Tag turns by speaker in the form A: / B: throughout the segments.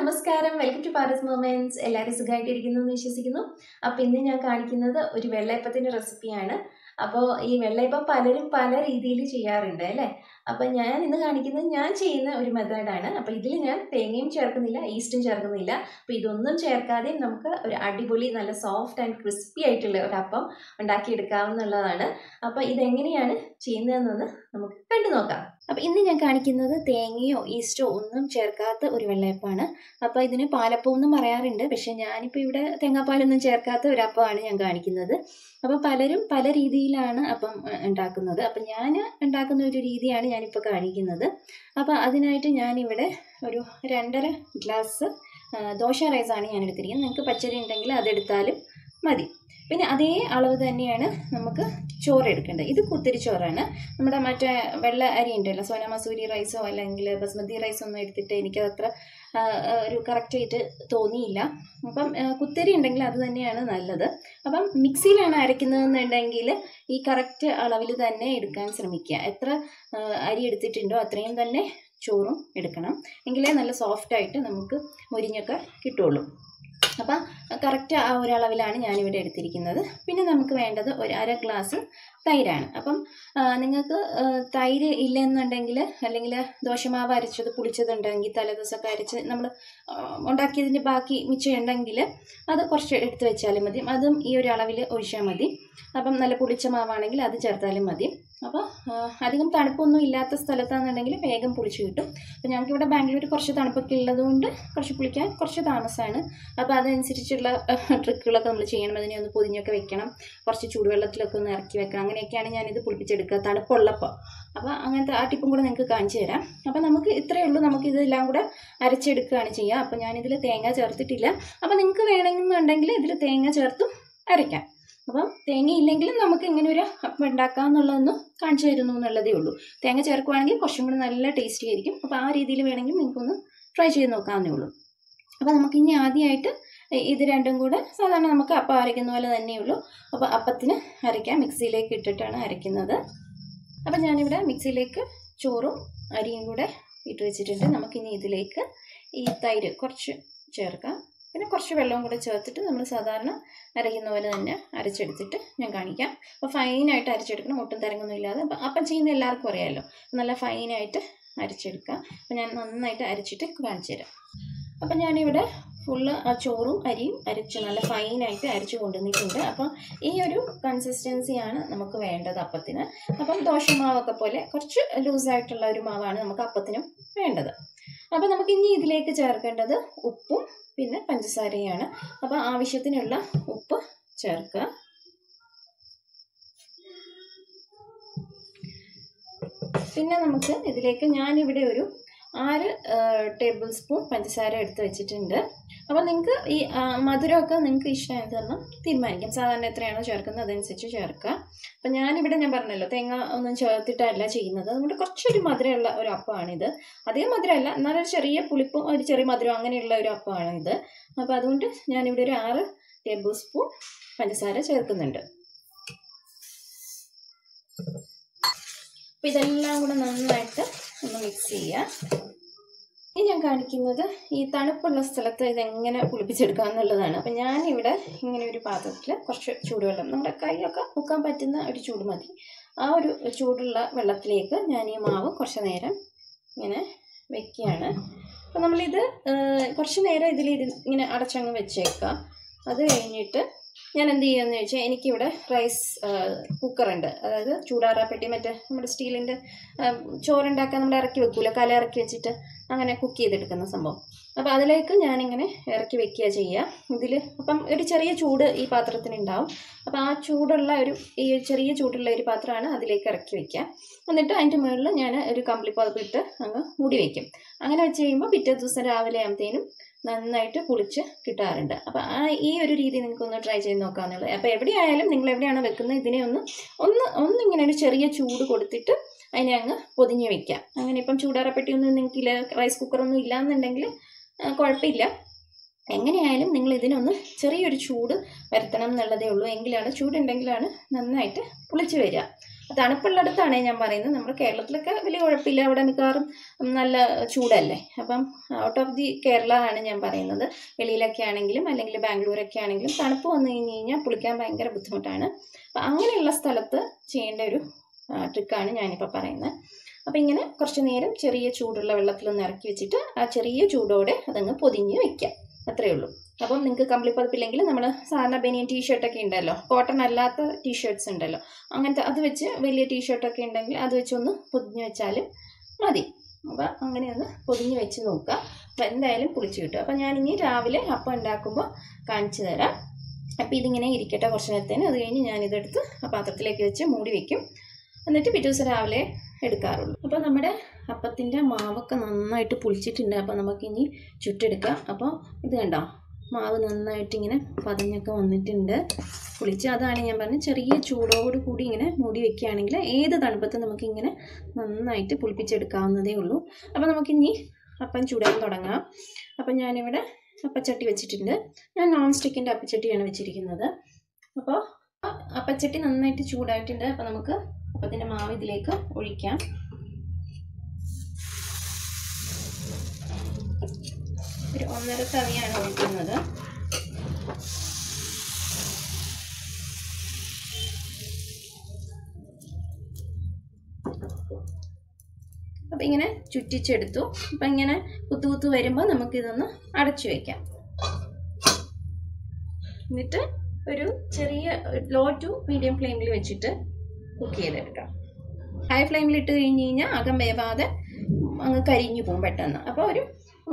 A: നമസ്കാരം welcome to പാരസ് moments എല്ലാവരും സുഖമായിട്ടിരിക്കുന്നു എന്ന് വിശ്വസിക്കുന്നു അപ്പോൾ ഇന്ന് ഞാൻ കാണിക്കുന്നത് ഒരു വെള്ളയപ്പത്തിൻ്റെ റെസിപ്പിയാണ് അപ്പോൾ ഈ വെള്ളയപ്പം പലരും പല രീതിയിൽ ചെയ്യാറുണ്ട് അല്ലേ അപ്പോൾ ഞാൻ ഇന്ന് കാണിക്കുന്നത് ഞാൻ ചെയ്യുന്ന ഒരു മെത്തേഡാണ് അപ്പോൾ ഇതിൽ ഞാൻ തേങ്ങയും ചേർക്കുന്നില്ല ഈസ്റ്റും ചേർക്കുന്നില്ല അപ്പോൾ ഇതൊന്നും ചേർക്കാതെയും നമുക്ക് ഒരു അടിപൊളി നല്ല സോഫ്റ്റ് ആൻഡ് ക്രിസ്പി ആയിട്ടുള്ള ഒരു അപ്പം ഉണ്ടാക്കിയെടുക്കാവുന്നതാണ് അപ്പോൾ ഇതെങ്ങനെയാണ് ചെയ്യുന്നതെന്നൊന്ന് നമുക്ക് കണ്ടു നോക്കാം അപ്പോൾ ഇന്ന് ഞാൻ കാണിക്കുന്നത് തേങ്ങയോ ഈസ്റ്റോ ഒന്നും ചേർക്കാത്ത ഒരു വെള്ളയപ്പമാണ് അപ്പോൾ ഇതിന് പാലപ്പം എന്നും പറയാറുണ്ട് പക്ഷെ ഞാനിപ്പോൾ ഇവിടെ തേങ്ങാപ്പാലൊന്നും ചേർക്കാത്ത ഒരു അപ്പമാണ് ഞാൻ കാണിക്കുന്നത് അപ്പോൾ പലരും പല രീതിയിലാണ് അപ്പം അഹ്, ഉണ്ടാക്കുന്നത് അപ്പം ഞാൻ ഉണ്ടാക്കുന്ന ഒരു രീതിയാണ് ഞാനിപ്പോൾ കാണിക്കുന്നത് അപ്പോൾ അതിനായിട്ട് ഞാനിവിടെ ഒരു രണ്ടര ഗ്ലാസ് ആ, ദോശ റൈസാണ് ഞാൻ എടുത്തിരിക്കുന്നത് നിങ്ങൾക്ക് പച്ചരി ഉണ്ടെങ്കിൽ അതെടുത്താലും മതി പിന്നെ അതേ അളവ് തന്നെയാണ് നമുക്ക് ചോറ് എടുക്കേണ്ടത് ഇത് കുത്തിരി ചോറാണ് നമ്മുടെ മറ്റേ വെള്ള അരി ഉണ്ടല്ലോ സോന മസൂരി റൈസോ അല്ലെങ്കിൽ ബസ്മതി റൈസോ ഒന്നും എടുത്തിട്ട് എനിക്കത് അത്ര ആ, ആ, ഒരു കറക്റ്റായിട്ട് തോന്നിയില്ല അപ്പം ആ, കുത്തരി ഉണ്ടെങ്കിൽ അത് തന്നെയാണ് നല്ലത് അപ്പം മിക്സിയിലാണ് അരയ്ക്കുന്നതെന്നുണ്ടെങ്കിൽ ഈ കറക്റ്റ് അളവിൽ തന്നെ എടുക്കാൻ ശ്രമിക്കുക എത്ര ആ, അരി എടുത്തിട്ടുണ്ടോ അത്രയും തന്നെ ചോറും എടുക്കണം എങ്കിലേ നല്ല സോഫ്റ്റായിട്ട് നമുക്ക് മുരിഞ്ഞൊക്കെ കിട്ടുള്ളൂ അപ്പം കറക്റ്റ് ആ ഒരു അളവിലാണ് ഞാനിവിടെ എടുത്തിരിക്കുന്നത് പിന്നെ നമുക്ക് വേണ്ടത് ഒരു അര ഗ്ലാസ് തൈരാണ് അപ്പം ആ, നിങ്ങൾക്ക് ആ, തൈര് ഇല്ലെന്നുണ്ടെങ്കിൽ അല്ലെങ്കിൽ ദോശമാവ് അരച്ചത് പുളിച്ചതുണ്ടെങ്കിൽ തലേദിവസമൊക്കെ അരച്ച് നമ്മൾ ഉണ്ടാക്കിയതിൻ്റെ ബാക്കി മിച്ചം ഉണ്ടെങ്കിൽ അത് കുറച്ച് എടുത്ത് വെച്ചാലും മതി അതും ഈ ഒരു അളവിൽ ഒഴിച്ചാൽ മതി അപ്പം നല്ല പുളിച്ച മാവാണെങ്കിൽ അത് ചേർത്താലും മതി അപ്പോൾ അധികം തണുപ്പൊന്നും ഇല്ലാത്ത സ്ഥലത്താണെന്നുണ്ടെങ്കിൽ വേഗം പുളിച്ച് കിട്ടും അപ്പോൾ ഞങ്ങൾക്ക് ഇവിടെ ബാംഗ്ലൂർ കുറച്ച് തണുപ്പൊക്കെ ഉള്ളതുകൊണ്ട് കുറച്ച് പുളിക്കാൻ കുറച്ച് താമസമാണ് അപ്പോൾ അതനുസരിച്ചുള്ള ട്രിക്കുകളൊക്കെ നമ്മൾ ചെയ്യണം അതിനെ ഒന്ന് പൊതിഞ്ഞൊക്കെ വെക്കണം കുറച്ച് ചൂടുവെള്ളത്തിലൊക്കെ ഒന്ന് ഇറക്കി വെക്കണം അങ്ങനെയൊക്കെയാണ് ഞാനിത് പുളിപ്പിച്ചെടുക്കുക തണുപ്പുള്ളപ്പോൾ അപ്പോൾ അങ്ങനത്തെ ആ ടിപ്പും കൂടെ നിങ്ങൾക്ക് കാണിച്ചു തരാം അപ്പോൾ നമുക്ക് ഇത്രയേ ഉള്ളൂ നമുക്ക് ഇതെല്ലാം കൂടെ അരച്ചെടുക്കുകയാണ് ചെയ്യുക അപ്പോൾ ഞാനിതിൽ തേങ്ങ ചേർത്തിട്ടില്ല അപ്പോൾ നിങ്ങൾക്ക് വേണമെന്നുണ്ടെങ്കിൽ ഇതിൽ തേങ്ങ ചേർത്തും അരയ്ക്കാം അപ്പം തേങ്ങ ഇല്ലെങ്കിലും നമുക്ക് ഇങ്ങനെ ഒരു അപ്പം ഉണ്ടാക്കാം എന്നുള്ളതൊന്ന് കാണിച്ചു തരുന്നു എന്നുള്ളതേ ഉള്ളൂ തേങ്ങ ചേർക്കുവാണെങ്കിൽ കുറച്ചും കൂടി നല്ല ടേസ്റ്റി ആയിരിക്കും അപ്പോൾ ആ രീതിയിൽ വേണമെങ്കിൽ നിങ്ങൾക്കൊന്ന് ട്രൈ ചെയ്ത് നോക്കാവുന്നേ ഉള്ളൂ അപ്പോൾ നമുക്ക് ഇനി ആദ്യമായിട്ട് ഇത് രണ്ടും കൂടെ സാധാരണ നമുക്ക് അപ്പം അരയ്ക്കുന്ന പോലെ തന്നെയുള്ളൂ അപ്പോൾ അപ്പത്തിന് അരയ്ക്കാം മിക്സിയിലേക്ക് ഇട്ടിട്ടാണ് അരയ്ക്കുന്നത് അപ്പം ഞാനിവിടെ മിക്സിയിലേക്ക് ചോറും അരിയും കൂടെ ഇട്ട് വെച്ചിട്ടുണ്ട് നമുക്കിനി ഇതിലേക്ക് ഈ തൈര് കുറച്ച് ചേർക്കാം പിന്നെ കുറച്ച് വെള്ളവും കൂടെ ചേർത്തിട്ട് നമ്മൾ സാധാരണ അരയ്ക്കുന്ന പോലെ തന്നെ അരച്ചെടുത്തിട്ട് ഞാൻ കാണിക്കാം അപ്പോൾ ഫൈനായിട്ട് അരച്ചെടുക്കണം ഒട്ടും തിരങ്ങൊന്നും ഇല്ലാതെ അപ്പം അപ്പം ചെയ്യുന്ന എല്ലാവർക്കും അറിയാമല്ലോ നല്ല ഫൈനായിട്ട് അരച്ചെടുക്കാം അപ്പം ഞാൻ നന്നായിട്ട് അരച്ചിട്ട് കാണിച്ചു തരാം അപ്പം ഞാനിവിടെ ഫുള്ള് ആ ചോറും അരിയും അരച്ച് നല്ല ഫൈനായിട്ട് അരച്ച് കൊണ്ടുവന്നിട്ടുണ്ട് അപ്പം ഈ ഒരു കൺസിസ്റ്റൻസിയാണ് നമുക്ക് വേണ്ടത് അപ്പത്തിന് അപ്പം ദോശമാവൊക്കെ പോലെ കുറച്ച് ലൂസായിട്ടുള്ള ഒരു മാവാണ് നമുക്ക് അപ്പത്തിനും വേണ്ടത് അപ്പം നമുക്ക് ഇനി ഇതിലേക്ക് ചേർക്കേണ്ടത് ഉപ്പും പിന്നെ പഞ്ചസാരയാണ് അപ്പം ആവശ്യത്തിനുള്ള ഉപ്പ് ചേർക്കുക പിന്നെ നമുക്ക് ഇതിലേക്ക് ഞാനിവിടെ ഒരു ആറ് ടേബിൾ സ്പൂൺ പഞ്ചസാര എടുത്ത് വെച്ചിട്ടുണ്ട് അപ്പോൾ നിങ്ങൾക്ക് ഈ ആ, മധുരമൊക്കെ നിങ്ങൾക്ക് ഇഷ്ടമായതെന്ന് തീരുമാനിക്കാം സാധാരണ എത്രയാണോ ചേർക്കുന്നത് അതനുസരിച്ച് ചേർക്കുക അപ്പം ഞാനിവിടെ ഞാൻ പറഞ്ഞല്ലോ തേങ്ങ ഒന്നും ചേർത്തിട്ടല്ല ചെയ്യുന്നത് അതുകൊണ്ട് കുറച്ചൊരു മധുരമുള്ള ഒരു അപ്പമാണിത് അധികം മധുരമല്ല എന്നാലൊരു ചെറിയ പുളിപ്പും ഒരു ചെറിയ മധുരം അങ്ങനെയുള്ള ഒരു അപ്പമാണ് ഇത് അപ്പോൾ അതുകൊണ്ട് ഞാനിവിടെ ഒരു ആറ് ടേബിൾ സ്പൂൺ പഞ്ചസാര ചേർക്കുന്നുണ്ട് അപ്പോൾ ഇതെല്ലാം കൂടെ നന്നായിട്ട് ഒന്ന് മിക്സ് ചെയ്യുക ഇനി ഞാൻ കാണിക്കുന്നത് ഈ തണുപ്പുള്ള സ്ഥലത്ത് ഇതെങ്ങനെ പുളിപ്പിച്ചെടുക്കുക എന്നുള്ളതാണ് അപ്പം ഞാനിവിടെ ഇങ്ങനെ ഒരു പാത്രത്തിൽ കുറച്ച് ചൂടുവെള്ളം നമ്മുടെ കൈയൊക്കെ മുക്കാൻ പറ്റുന്ന ഒരു ചൂട് മതി ആ ഒരു ചൂടുള്ള വെള്ളത്തിലേക്ക് ഞാൻ ഈ മാവ് കുറച്ച് നേരം ഇങ്ങനെ വെക്കുകയാണ് അപ്പം നമ്മളിത് ഏഹ്, കുറച്ച് നേരം ഇതിൽ ഇങ്ങനെ അടച്ചങ്ങ് വെച്ചേക്കുക അത് കഴിഞ്ഞിട്ട് ഞാൻ എന്ത് ചെയ്യുമെന്ന് ചോദിച്ചാൽ എനിക്കിവിടെ റൈസ് കുക്കറുണ്ട് അതായത് ചൂടാറാപ്പെട്ടി മറ്റേ നമ്മുടെ സ്റ്റീലിൻ്റെ ചോറുണ്ടാക്കാൻ നമ്മൾ ഇറക്കി വെക്കൂല കല ഇറക്കി വെച്ചിട്ട് അങ്ങനെ കുക്ക് ചെയ്തെടുക്കുന്ന സംഭവം അപ്പോൾ അതിലേക്ക് ഞാനിങ്ങനെ ഇറക്കി വെക്കുക ചെയ്യുക ഇതിൽ അപ്പം ഒരു ചെറിയ ചൂട് ഈ പാത്രത്തിന് ഉണ്ടാവും അപ്പോൾ ആ ചൂടുള്ള ഒരു ഈ ചെറിയ ചൂടുള്ള ഒരു പാത്രമാണ് അതിലേക്ക് ഇറക്കി വെക്കുക എന്നിട്ട് അതിൻ്റെ മുകളിൽ ഞാൻ ഒരു കമ്പിളി പതപ്പ് ഇട്ട് അങ്ങ് മൂടി വയ്ക്കും അങ്ങനെ വെച്ച് കഴിയുമ്പോൾ പിറ്റേ ദിവസം രാവിലെ ആകുമ്പോഴത്തേനും നന്നായിട്ട് കുളിച്ച് കിട്ടാറുണ്ട് അപ്പോൾ ആ ഈ ഒരു രീതി നിങ്ങൾക്കൊന്ന് ട്രൈ ചെയ്ത് നോക്കാമെന്നുള്ളത് അപ്പോൾ എവിടെയായാലും നിങ്ങൾ എവിടെയാണോ വെക്കുന്നത് ഇതിനെ ഒന്ന് ഒന്ന് ഒന്നിങ്ങനെ ഒരു ചെറിയ ചൂട് കൊടുത്തിട്ട് അതിനെ അങ്ങ് പൊതിഞ്ഞ് വെക്കാം അങ്ങനെ ഇപ്പം ചൂടാറപ്പെട്ടിയൊന്നും നിങ്ങൾക്ക് ഇല്ല റൈസ് കുക്കറൊന്നും ഇല്ലയെന്നുണ്ടെങ്കിൽ കുഴപ്പമില്ല എങ്ങനെയായാലും നിങ്ങൾ ഇതിനൊന്ന് ചെറിയൊരു ചൂട് വരുത്തണം എന്നുള്ളതേ ഉള്ളൂ എങ്കിലാണ് ചൂടുണ്ടെങ്കിലാണ് നന്നായിട്ട് പുളിച്ച് വരിക തണുപ്പുള്ളിടത്താണ് ഞാൻ പറയുന്നത് നമ്മുടെ കേരളത്തിലൊക്കെ വലിയ കുഴപ്പമില്ല അവിടെ മിക്കവാറും നല്ല ചൂടല്ലേ അപ്പം ഔട്ട് ഓഫ് ദി കേരള ആണ് ഞാൻ പറയുന്നത് വെളിയിലൊക്കെ ആണെങ്കിലും അല്ലെങ്കിൽ ബാംഗ്ലൂരൊക്കെ ആണെങ്കിലും തണുപ്പ് വന്നു കഴിഞ്ഞ് കഴിഞ്ഞാൽ പുളിക്കാൻ ഭയങ്കര ബുദ്ധിമുട്ടാണ് അപ്പം അങ്ങനെയുള്ള സ്ഥലത്ത് ചെയ്യേണ്ട ഒരു ട്രിക്കാണ് ഞാനിപ്പോൾ പറയുന്നത് അപ്പം ഇങ്ങനെ കുറച്ച് നേരം ചെറിയ ചൂടുള്ള വെള്ളത്തിലൊന്ന് ഇറക്കി വെച്ചിട്ട് ആ ചെറിയ ചൂടോടെ അതങ്ങ് പൊതിഞ്ഞ് വെക്കാം അത്രയേ ഉള്ളൂ അപ്പം നിങ്ങൾക്ക് കമ്പിളി പതിപ്പില്ലെങ്കിൽ നമ്മൾ സാധാരണ ബനിയൻ ടീഷർട്ടൊക്കെ ഉണ്ടല്ലോ കോട്ടൺ അല്ലാത്ത ടീഷർട്ട്സ് ഉണ്ടല്ലോ അങ്ങനത്തെ അത് വെച്ച് വലിയ ടീഷർട്ടൊക്കെ ഉണ്ടെങ്കിൽ അത് വെച്ചൊന്ന് പൊതിഞ്ഞ് വെച്ചാലും മതി അപ്പോൾ അങ്ങനെ ഒന്ന് പൊതിഞ്ഞ് വെച്ച് നോക്കുക അപ്പോൾ എന്തായാലും പുളിച്ച് കിട്ടും അപ്പോൾ ഞാനിനി രാവിലെ അപ്പം ഉണ്ടാക്കുമ്പോൾ കാണിച്ചു തരാം അപ്പോൾ ഇതിങ്ങനെ ഇരിക്കട്ടെ കുറച്ച് നേരത്തേന് അത് കഴിഞ്ഞ് ഞാനിതെടുത്ത് ആ പാത്രത്തിലേക്ക് വെച്ച് മൂടി വെക്കും എന്നിട്ട് പിറ്റേ ദിവസം രാവിലെ എടുക്കാറുള്ളൂ അപ്പോൾ നമ്മുടെ അപ്പത്തിൻ്റെ മാവൊക്കെ നന്നായിട്ട് പുളിച്ചിട്ടുണ്ട് അപ്പോൾ നമുക്കിനി ചുട്ടെടുക്കാം അപ്പോൾ ഇത് കണ്ടോ മാവ് നന്നായിട്ട് ഇങ്ങനെ പതഞ്ഞൊക്കെ വന്നിട്ടുണ്ട് പുളിച്ച് അതാണ് ഞാൻ പറഞ്ഞത് ചെറിയ ചൂടോട് കൂടി ഇങ്ങനെ മൂടി വെക്കുകയാണെങ്കിൽ ഏത് തണുപ്പത്തും നമുക്കിങ്ങനെ നന്നായിട്ട് പുളിപ്പിച്ചെടുക്കാവുന്നതേ ഉള്ളൂ അപ്പോൾ നമുക്കിനി അപ്പം ചൂടാൻ തുടങ്ങാം അപ്പം ഞാനിവിടെ അപ്പച്ചട്ടി വെച്ചിട്ടുണ്ട് ഞാൻ നോൺ സ്റ്റിക്കിൻ്റെ അപ്പച്ചട്ടിയാണ് വെച്ചിരിക്കുന്നത് അപ്പോൾ അപ്പച്ചട്ടി നന്നായിട്ട് ചൂടായിട്ടുണ്ട് അപ്പോൾ നമുക്ക് അപ്പത്തിൻ്റെ മാവ് ഇതിലേക്ക് ഒഴിക്കാം ഒരു ഒന്നര തവിയാണ് ഒഴിക്കുന്നത് അപ്പം ഇങ്ങനെ ചുറ്റിച്ചെടുത്തു അപ്പം ഇങ്ങനെ കുത്തു കുത്തു വരുമ്പോൾ നമുക്കിതൊന്ന് അടച്ചു വയ്ക്കാം എന്നിട്ട് ഒരു ചെറിയ ലോ ടു മീഡിയം ഫ്ലെയിമിൽ വെച്ചിട്ട് കുക്ക് ചെയ്തെടുക്കാം ഹൈ ഫ്ലെയിമിൽ ഇട്ട് കഴിഞ്ഞ് കഴിഞ്ഞാൽ അകം വേവാതെ അങ്ങ് കരിഞ്ഞു പോകും പെട്ടെന്ന് അപ്പോൾ ഒരു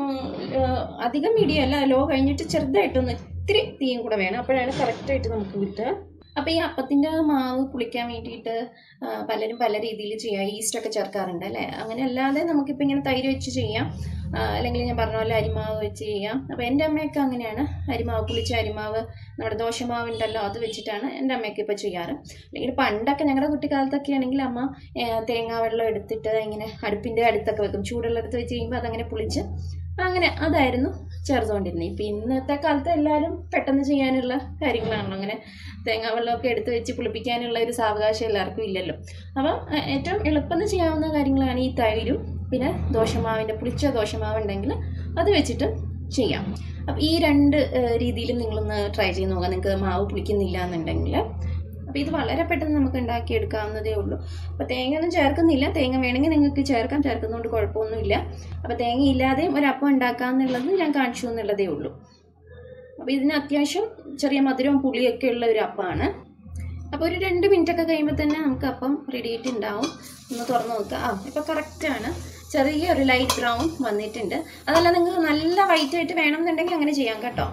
A: അധികം മീഡിയം അല്ല ലോ കഴിഞ്ഞിട്ട് ചെറുതായിട്ടൊന്ന് ഇത്തിരി തീയും കൂടെ വേണം അപ്പോഴാണ് കറക്റ്റായിട്ട് നമുക്ക് കിട്ടുക അപ്പോൾ ഈ അപ്പത്തിൻ്റെ മാവ് പുളിക്കാൻ വേണ്ടിയിട്ട് പലരും പല രീതിയിൽ ചെയ്യാം ഈസ്റ്റൊക്കെ ചേർക്കാറുണ്ട് അല്ലേ അങ്ങനെ അല്ലാതെ നമുക്കിപ്പോൾ ഇങ്ങനെ തൈര് വെച്ച് ചെയ്യാം അല്ലെങ്കിൽ ഞാൻ പറഞ്ഞ പോലെ അരിമാവ് വെച്ച് ചെയ്യാം അപ്പോൾ എൻ്റെ അമ്മയൊക്കെ അങ്ങനെയാണ് അരിമാവ് പുളിച്ച അരിമാവ് നമ്മുടെ ദോശമാവ് ഉണ്ടല്ലോ അത് വെച്ചിട്ടാണ് എൻ്റെ അമ്മയൊക്കെ ഇപ്പോൾ ചെയ്യാറ് അല്ലെങ്കിൽ പണ്ടൊക്കെ ഞങ്ങളുടെ കുട്ടിക്കാലത്തൊക്കെ ആണെങ്കിൽ അമ്മ തേങ്ങാ വെള്ളം എടുത്തിട്ട് ഇങ്ങനെ അടുപ്പിൻ്റെ അടുത്തൊക്കെ വെക്കും ചൂടുള്ള അടുത്ത് വെച്ച് കഴിയുമ്പോൾ അതങ്ങനെ പുളിച്ച് അങ്ങനെ അതായിരുന്നു ചേർത്തുകൊണ്ടിരുന്നത് ഇപ്പം ഇന്നത്തെ കാലത്ത് എല്ലാവരും പെട്ടെന്ന് ചെയ്യാനുള്ള കാര്യങ്ങളാണല്ലോ അങ്ങനെ തേങ്ങാ വെള്ളമൊക്കെ എടുത്ത് വെച്ച് പുളിപ്പിക്കാനുള്ള ഒരു സാവകാശം എല്ലാവർക്കും ഇല്ലല്ലോ അപ്പം ഏറ്റവും എളുപ്പം ചെയ്യാവുന്ന കാര്യങ്ങളാണ് ഈ തൈരും പിന്നെ ദോശമാവിൻ്റെ പുളിച്ച ദോശമാവ് ഉണ്ടെങ്കിൽ അത് വെച്ചിട്ട് ചെയ്യാം അപ്പം ഈ രണ്ട് രീതിയിലും നിങ്ങളൊന്ന് ട്രൈ ചെയ്ത് നോക്കാം നിങ്ങൾക്ക് മാവ് പുളിക്കുന്നില്ല എന്നുണ്ടെങ്കിൽ അപ്പോൾ ഇത് വളരെ പെട്ടെന്ന് നമുക്ക് ഉണ്ടാക്കിയെടുക്കാവുന്നതേ ഉള്ളൂ അപ്പോൾ തേങ്ങ ഒന്നും ചേർക്കുന്നില്ല തേങ്ങ വേണമെങ്കിൽ നിങ്ങൾക്ക് ചേർക്കാം ചേർക്കുന്നതുകൊണ്ട് കുഴപ്പമൊന്നുമില്ല അപ്പോൾ തേങ്ങ ഇല്ലാതെയും ഒരു അപ്പം ഉണ്ടാക്കാമെന്നുള്ളത് ഞാൻ കാണിച്ചു എന്നുള്ളതേ ഉള്ളൂ അപ്പോൾ ഇതിന് അത്യാവശ്യം ചെറിയ മധുരവും പുളിയൊക്കെ ഉള്ള ഒരു അപ്പമാണ് അപ്പോൾ ഒരു രണ്ട് മിനിറ്റ് ഒക്കെ കഴിയുമ്പോൾ തന്നെ നമുക്ക് അപ്പം റെഡി ആയിട്ട് ഉണ്ടാവും ഒന്ന് തുറന്ന് നോക്കുക ആ ഇപ്പോൾ കറക്റ്റാണ് ചെറിയ ഒരു ലൈറ്റ് ബ്രൗൺ വന്നിട്ടുണ്ട് അതല്ല നിങ്ങൾക്ക് നല്ല വൈറ്റ് ആയിട്ട് വേണമെന്നുണ്ടെങ്കിൽ അങ്ങനെ ചെയ്യാം കേട്ടോ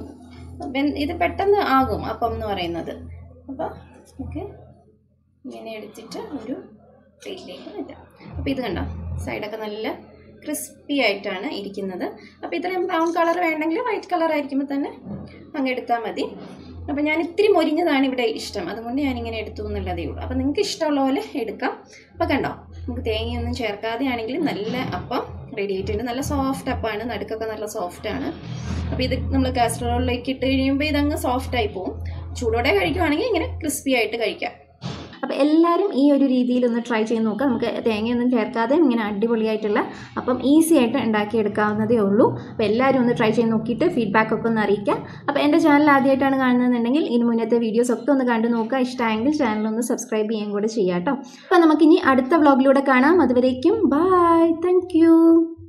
A: ഇത് പെട്ടെന്ന് ആകും അപ്പം എന്ന് പറയുന്നത് അപ്പോൾ നമുക്ക് ഇങ്ങനെ എടുത്തിട്ട് ഒരു പ്ലേറ്റിലേക്ക് വെക്കാം അപ്പോൾ ഇത് കണ്ടോ സൈഡൊക്കെ നല്ല ക്രിസ്പി ആയിട്ടാണ് ഇരിക്കുന്നത് അപ്പോൾ ഇത്രയും ബ്രൗൺ കളർ വേണ്ടെങ്കിൽ വൈറ്റ് കളർ ആയിരിക്കുമ്പോൾ തന്നെ അങ്ങ് എടുത്താൽ മതി അപ്പോൾ ഞാൻ ഇത്തിരി മൊരിഞ്ഞതാണ് ഇവിടെ ഇഷ്ടം അതുകൊണ്ട് ഞാനിങ്ങനെ എടുത്തു എന്നുള്ളതേ ഉള്ളൂ അപ്പോൾ നിങ്ങൾക്ക് ഇഷ്ടമുള്ള പോലെ എടുക്കാം അപ്പോൾ കണ്ടോ നമുക്ക് തേങ്ങയൊന്നും ചേർക്കാതെ ആണെങ്കിൽ നല്ല അപ്പം റെഡി ആയിട്ടുണ്ട് നല്ല സോഫ്റ്റ് അപ്പമാണ് നടുക്കൊക്കെ നല്ല സോഫ്റ്റാണ് അപ്പോൾ ഇത് നമ്മൾ കാസറോളിലേക്ക് ഇട്ട് കഴിയുമ്പോൾ ഇതങ്ങ് സോഫ്റ്റായി പോകും ചൂടോടെ കഴിക്കുവാണെങ്കിൽ ഇങ്ങനെ ക്രിസ്പി ആയിട്ട് കഴിക്കാം അപ്പോൾ എല്ലാവരും ഈ ഒരു രീതിയിൽ ഒന്ന് ട്രൈ ചെയ്ത് നോക്കുക നമുക്ക് തേങ്ങയൊന്നും ചേർക്കാതെ ഇങ്ങനെ അടിപൊളിയായിട്ടുള്ള അപ്പം ഈസി ആയിട്ട് ഉണ്ടാക്കിയെടുക്കാവുന്നതേ ഉള്ളൂ അപ്പോൾ എല്ലാവരും ഒന്ന് ട്രൈ ചെയ്ത് നോക്കിയിട്ട് ഫീഡ്ബാക്ക് ഒക്കെ ഒന്ന് അറിയിക്കുക അപ്പോൾ എൻ്റെ ചാനൽ ആദ്യമായിട്ടാണ് കാണുന്നതെന്നുണ്ടെങ്കിൽ ഇനി മുന്നത്തെ വീഡിയോസ് ഒക്കെ ഒന്ന് കണ്ടു നോക്കുക ഇഷ്ടമായെങ്കിൽ ചാനൽ ഒന്ന് സബ്സ്ക്രൈബ് ചെയ്യാൻ കൂടെ ചെയ്യാം കേട്ടോ അപ്പോൾ നമുക്കിനി അടുത്ത വ്ളോഗിലൂടെ കാണാം അതുവരേക്കും ബായ് താങ്ക്